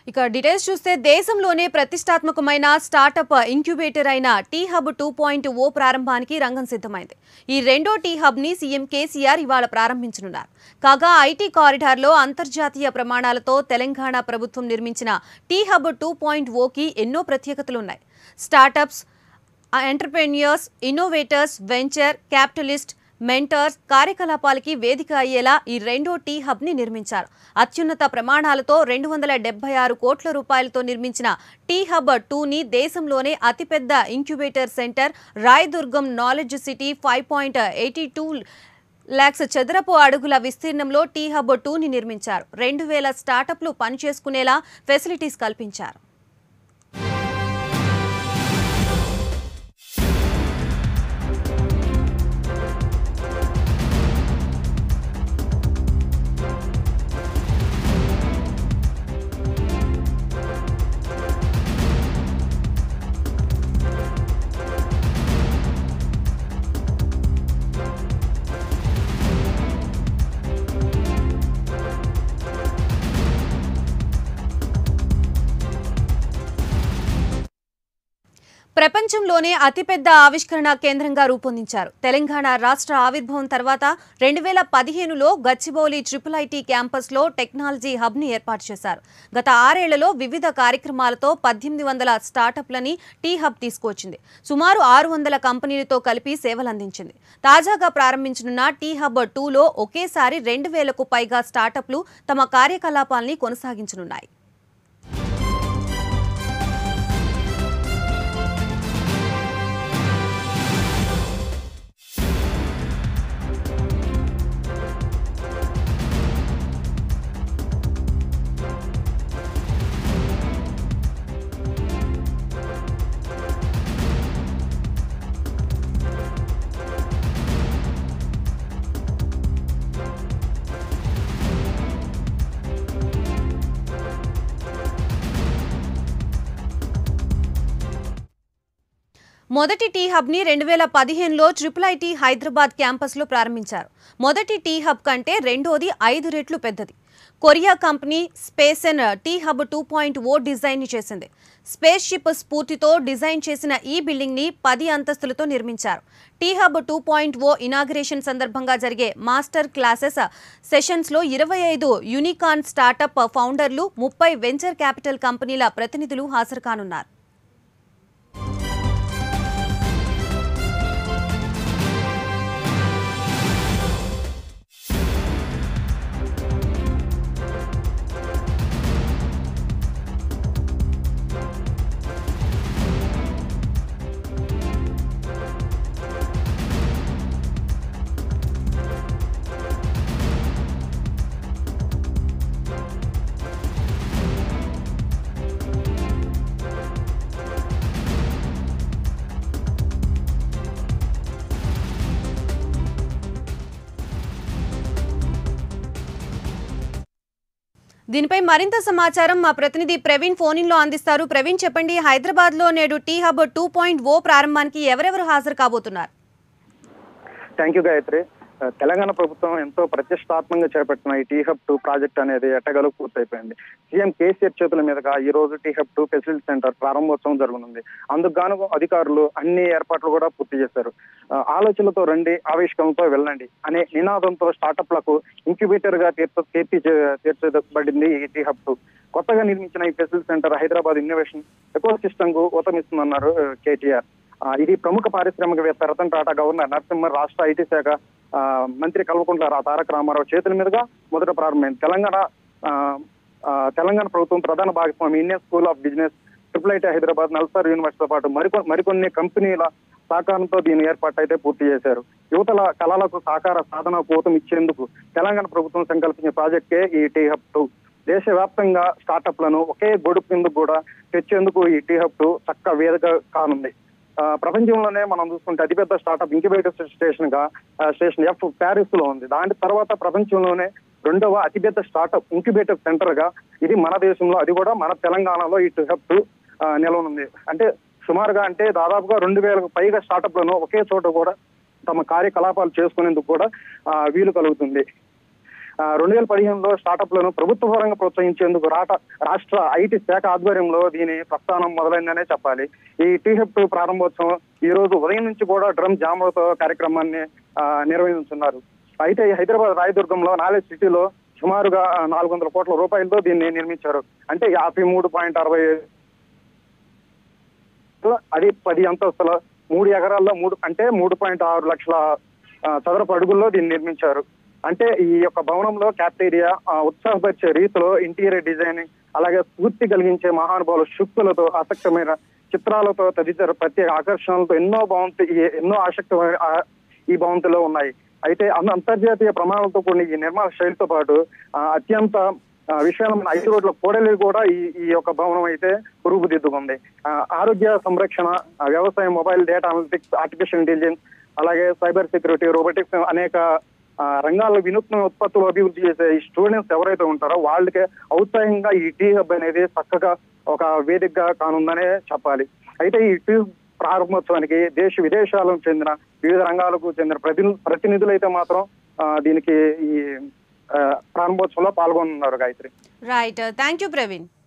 ఇక డీటెయిల్స్ చూస్తే దేశంలోనే ప్రతిష్టాత్మకమైన స్టార్టప్ ఇంక్యుబేటర్ అయిన T hub two point O ప్రారంభానికి రంగం సిద్ధమైంది ఈ రెండో టీ హబ్ ని సీఎం కేసీఆర్ ఇవాళ ప్రారంభించనున్నారు కాగా ఐటీ కారిడార్లో అంతర్జాతీయ ప్రమాణాలతో తెలంగాణ ప్రభుత్వం నిర్మించిన టీ హబ్ టూ పాయింట్ ఓకి ఎన్నో ప్రత్యేకతలున్నాయి startups entrepreneurs innovators venture capitalist mentors కార్యకలాపాలకి వేదిక అయ్యేలా ఈ రెండో టీ హబ్ ని నిర్మించారు అత్యున్నత ప్రమాణాలతో రెండు వందల డెబ్బై ఆరు కోట్ల రూపాయలతో నిర్మించిన టీ హబ్ టూని దేశంలోనే అతిపెద్ద incubator center Rayadurgam knowledge city five point eighty two lakhs చదరపు అడుగుల విస్తీర్ణంలో టీ హబ్ టూని నిర్మించారు రెండు వేల స్టార్టప్లు పనిచేసుకునేలా ఫెసిలిటీస్ కల్పించారు ప్రపంచంలోనే అతిపెద్ద ఆవిష్కరణ కేంద్రంగా రూపొందించారు తెలంగాణ రాష్ట్ర ఆవిర్భావం తర్వాత రెండు వేల పదిహేనులో గచ్చిబౌలి ట్రిపుల్ ఐటీ క్యాంపస్లో టెక్నాలజీ హబ్ని ఏర్పాటు చేశారు గత ఆరేళ్లలో వివిధ కార్యక్రమాలతో పద్దెనిమిది వందల స్టార్టప్లని టీ హబ్ తీసుకొచ్చింది సుమారు ఆరు వందల కంపెనీలతో కలిపి సేవలందించింది తాజాగా ప్రారంభించనున్న టీ హబ్ టూలో ఒకేసారి రెండు వేలకు పైగా స్టార్టప్లు తమ కార్యకలాపాల్ని కొనసాగించనున్నాయి మొదటి టీ హబ్ని రెండు వేల పదిహేనులో ట్రిపుల్ ఐటీ హైదరాబాద్ క్యాంపస్లో ప్రారంభించారు మొదటి టీ హబ్ కంటే రెండోది ఐదు రెట్లు పెద్దది Korea company space N T hub two point O design చేసింది స్పేస్ షిప్ స్ఫూర్తితో డిజైన్ చేసిన ఈ బిల్డింగ్ని పది అంతస్తులతో నిర్మించారు T hub two point O inauguration సందర్భంగా జరిగే మాస్టర్ క్లాసెస్ సెషన్స్లో ఇరవై ఐదు యూనికాన్ స్టార్టప్ ఫౌండర్లు ముప్పై వెంచర్ క్యాపిటల్ కంపెనీల ప్రతినిధులు హాజరు కానున్నారు దీనిపై మరింత సమాచారం మా ప్రతినిధి ప్రవీణ్ ఫోన్ ఇన్ లో అందిస్తారు ప్రవీణ్ చెప్పండి హైదరాబాద్ లో నేడు T hub two point O ప్రారంభానికి ఎవరెవరు హాజరు కాబోతున్నారు థ్యాంక్ యూ గాయత్రి ఆ, తెలంగాణ ప్రభుత్వం ఎంతో ప్రతిష్టాత్మకంగా చేపట్టిన ఈ టీ హబ్ టూ ప్రాజెక్ట్ అనేది ఎట్టగలు పూర్తయిపోయింది సీఎం కేసీఆర్ చేతుల మీదుగా ఈ రోజు T hub two facility center ప్రారంభోత్సవం జరగనుంది అందుకు గాను అధికారులు అన్ని ఏర్పాట్లు కూడా పూర్తి చేశారు ఆ, ఆలోచనలతో రండి ఆవిష్కరణతో వెళ్ళండి అనే నినాదంతో స్టార్టప్లకు ఇంక్యుబేటర్ గా తీర్చ తీర్చి తీర్చబడింది ఈ టీ హబ్ టూ కొత్తగా నిర్మించిన ఈ facility center Hyderabad innovation ecosystem కు ఊతమిస్తుందన్నారు కేటీఆర్ ఆ, ఇది ప్రముఖ పారిశ్రామికవేత్త రతన్ టాటా గవర్నర్ నరసింహ రాష్ట్ర ఐటీ శాఖ ఆ, మంత్రి కల్వకుంట్ల రా- తారక రామారావు చేతుల మీదుగా మొదట ప్రారంభమైంది తెలంగాణ ఆ, ఆ, తెలంగాణ ప్రభుత్వం ప్రధాన భాగస్వామి Indian school of business triple IT Hyderabad NALSAR యూనివర్సిటీతో పాటు మరికొన్ని మరికొన్ని కంపెనీల సహకారంతో దీని ఏర్పాటు అయితే పూర్తి చేశారు యువతల కళలకు సహకార సాధన కూతం ఇచ్చేందుకు తెలంగాణ ప్రభుత్వం సంకల్పించిన ప్రాజెక్టే ఈ టీ హబ్ టూ దేశవ్యాప్తంగా స్టార్టప్లను ఒకే గొడుగు కింద కూడా తెచ్చేందుకు ఈ టీ హబ్ టూ చక్క వేదిక కానుంది ఆ, ప్రపంచంలోనే మనం చూసుకుంటే అతిపెద్ద స్టార్టప్ ఇంక్యుబేటర్ స్టేషన్ గా ఆ, స్టేషన్ ఎఫ్ ప్యారిస్ లో ఉంది దాని తర్వాత ప్రపంచంలోనే రెండవ అతిపెద్ద స్టార్టప్ ఇంక్యుబేటర్ సెంటర్ గా ఇది మన దేశంలో అది కూడా మన తెలంగాణలో ఈ హబ్ నిలవనుంది అంటే సుమారుగా అంటే దాదాపుగా రెండు వేలకు పైగా స్టార్టప్లను ఒకే చోట కూడా తమ కార్యకలాపాలు చేసుకునేందుకు కూడా ఆ, వీలు కలుగుతుంది రెండు వేల పదిహేనులో స్టార్టప్లను ప్రభుత్వ పరంగా ప్రోత్సహించేందుకు రాట రాష్ట్ర ఐటీ శాఖ ఆధ్వర్యంలో దీని ప్రస్థానం మొదలైందనే చెప్పాలి ఈ టీహెప్ టూ ప్రారంభోత్సవం ఈ రోజు ఉదయం నుంచి కూడా డ్రమ్ జామ్లతో కార్యక్రమాన్ని ఆ, నిర్వహించున్నారు అయితే ఈ హైదరాబాద్ రాయదుర్గంలో నాలెడ్జ్ సిటీలో సుమారుగా నాలుగు వందల కోట్ల రూపాయలతో దీన్ని నిర్మించారు అంటే యాభై మూడు పాయింట్ అరవై అది పది అంతస్తుల మూడు ఎకరాల్లో మూడు అంటే మూడు పాయింట్ ఆరు లక్షల ఆ, చదరపు అడుగుల్లో దీన్ని నిర్మించారు అంటే ఈ యొక్క భవనంలో క్యాప్టేరియా ఉత్సాహపరిచే రీతిలో ఇంటీరియర్ డిజైనింగ్ అలాగే స్ఫూర్తి కలిగించే మహానుభావుల శుక్తులతో ఆసక్తమైన చిత్రాలతో తదితర ప్రత్యేక ఆకర్షణలతో ఎన్నో భవంతి ఈ- ఎన్నో ఆసక్తమైన ఆ, ఈ భవంతిలో ఉన్నాయి అయితే అన్న అంతర్జాతీయ ప్రమాణాలతో కూడిన ఈ నిర్మాణ శైలితో పాటు ఆ, అత్యంత ఆ, విశాలమైన ఐదు రోడ్ల కూడలి కూడా ఈ ఈ యొక్క భవనం అయితే రూపుదిద్దుకుంది ఆ, ఆరోగ్య సంరక్షణ ఆ, వ్యవసాయం mobile data analytics artificial intelligence అలాగే సైబర్ సెక్యూరిటీ రోబోటిక్స్ అనేక ఆ, రంగాల్లో వినూత్న ఉత్పత్తులు అభివృద్ధి చేసే ఈ స్టూడెంట్స్ ఎవరైతే ఉంటారో వాళ్ళకి ఔత్సాహంగా ఈ టీ హబ్ అనేది చక్కగా ఒక వేదికగా కానుందనే చెప్పాలి అయితే ఈ టీ ప్రారంభోత్సవానికి దేశ విదేశాలకు చెందిన వివిధ రంగాలకు చెందిన ప్రతి ప్రతినిధులు అయితే మాత్రం ఆ, దీనికి ఈ ఆ, ప్రారంభోత్సవంలో పాల్గొన్నారు Gayatri right thank you Praveen